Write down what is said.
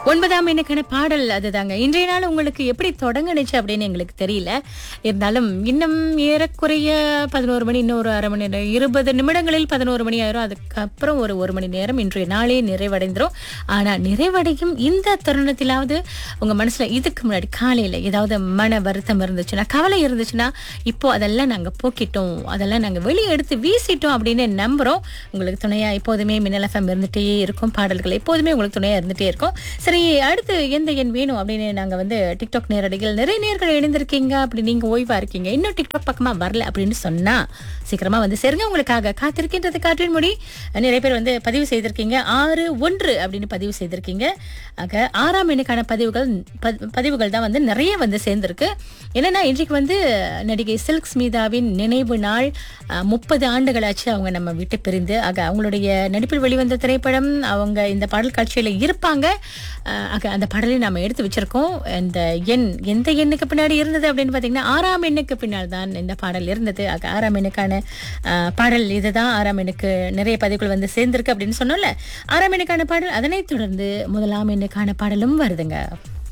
ஒன்பதாம் எண்ணுக்கான பாடல் அதுதாங்க இன்றைய நாள் உங்களுக்கு எப்படி தொடங்குனுச்சு அப்படின்னு எங்களுக்கு தெரியல இருந்தாலும் இன்னும் ஏறக்குறைய பதினோரு மணி இன்னொரு அரை மணி நேரம் இருபது நிமிடங்களில் பதினோரு மணி ஆயிரும் அதுக்கப்புறம் ஒரு ஒரு மணி நேரம் இன்றைய நாளே நிறைவடைந்துரும் ஆனா நிறைவடையும் இந்த தருணத்திலாவது உங்க மனசுல இதுக்கு முன்னாடி காலையில ஏதாவது மன வருத்தம் இருந்துச்சுன்னா கவலை இருந்துச்சுன்னா இப்போ அதெல்லாம் நாங்க போக்கிட்டோம் அதெல்லாம் நாங்க வெளியே எடுத்து வீசிட்டோம் அப்படின்னு நம்புறோம் உங்களுக்கு துணையா எப்போதுமே மின்னல் எஃப்எம் இருந்துட்டே இருக்கும் பாடல்கள் எப்போதுமே உங்களுக்கு துணையா இருந்துட்டே இருக்கும் சரி அடுத்து எந்த எண் வேணும் அப்படின்னு நாங்க வந்து டிக்டாக் நேரடிகள் நிறைய நேர்கள் இணைந்திருக்கீங்க அப்படி நீங்க ஓய்வா இருக்கீங்க இன்னும் டிக்டாக் பக்கமா வரல அப்படின்னு சொன்னா சீக்கிரமா வந்து சேருங்க உங்களுக்காக காத்திருக்கின்றது காற்றின் மொழி நிறைய பேர் வந்து பதிவு செய்திருக்கீங்க ஆறு ஒன்று அப்படின்னு பதிவு செய்திருக்கீங்க ஆக ஆறாம் எண்ணுக்கான பதிவுகள் ப- பதிவுகள் தான் வந்து நிறைய வந்து சேர்ந்திருக்கு என்னன்னா இன்றைக்கு வந்து நடிகை சில்க் ஸ்மிதாவின் நினைவு நாள் முப்பது ஆண்டுகளாச்சு அவங்க நம்ம விட்டு பிரிந்து ஆக அவங்களுடைய நடிப்பில் வெளிவந்த திரைப்படம் அவங்க இந்த பாடல் காட்சியில இருப்பாங்க அஹ், ஆக அந்த பாடலை நம்ம எடுத்து வச்சிருக்கோம் இந்த எண் எந்த எண்ணுக்கு பின்னாடி இருந்தது அப்படின்னு பார்த்தீங்கன்னா ஆறாம் எண்ணுக்கு பின்னால் தான் இந்த பாடல் இருந்தது ஆக ஆறாம் எண்ணுக்கான அஹ், பாடல் இதுதான் ஆறாம் எண்ணுக்கு நிறைய பதிவுகள் வந்து சேர்ந்திருக்கு அப்படின்னு சொன்னோம்ல ஆறாம் எண்ணுக்கான பாடல் அதனைத் தொடர்ந்து முதலாம் எண்ணுக்கான பாடலும் வருதுங்க